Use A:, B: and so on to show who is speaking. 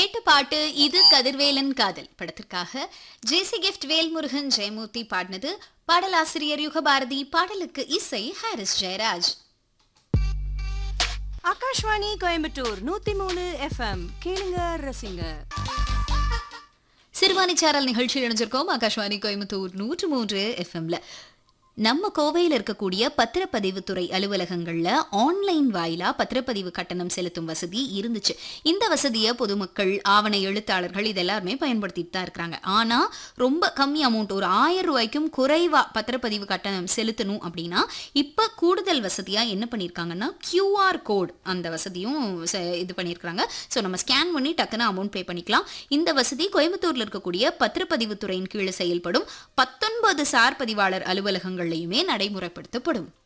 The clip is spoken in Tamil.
A: கேட்ட பாட்டு இது கதிர்வேலன் காதல் படத்திற்காக ஜேசி கிஃப்ட் வேல்முருகன் ஜெயமூர்த்தி பாடினது பாடலாசிரியர் யுகபாரதி பாடலுக்கு இசை ஹாரிஸ் ஜெயராஜ்
B: ஆகாஷ்வாணி கோயம்புத்தூர் நூத்தி மூணு எஃப்எம் கேளுங்க ரசிங்க
A: சிறுவாணிச்சாரல் நிகழ்ச்சியில் இணைஞ்சிருக்கோம் ஆகாஷ்வாணி கோயம்புத்தூர் நூற்று மூன்று எஃப்எம்ல நம்ம கோவையில் இருக்கக்கூடிய பத்திரப்பதிவுத்துறை அலுவலகங்கள்ல ஆன்லைன் வாயிலா பத்திரப்பதிவு கட்டணம் செலுத்தும் வசதி இருந்துச்சு இந்த வசதியை பொதுமக்கள் ஆவண எழுத்தாளர்கள் இதெல்லாருமே பயன்படுத்திட்டு தான் இருக்கிறாங்க ஆனா ரொம்ப கம்மி அமௌண்ட் ஒரு ஆயிரம் ரூபாய்க்கும் குறைவா பத்திரப்பதிவு கட்டணம் செலுத்தணும் அப்படின்னா இப்ப கூடுதல் வசதியா என்ன பண்ணியிருக்காங்கன்னா QR கோட் அந்த வசதியும் ச- இது பண்ணியிருக்காங்க ஸோ நம்ம ஸ்கேன் பண்ணி டக்குன்னு அமௌண்ட் பே பண்ணிக்கலாம் இந்த வசதி கோயம்புத்தூர்ல இருக்கக்கூடிய பத்திரப்பதிவுத்துறையின் கீழ் செயல்படும் பத்தொன்பது சார் பதிவாளர் அலுவலகங்கள்லையுமே நடைமுறைப்படுத்தப்படும்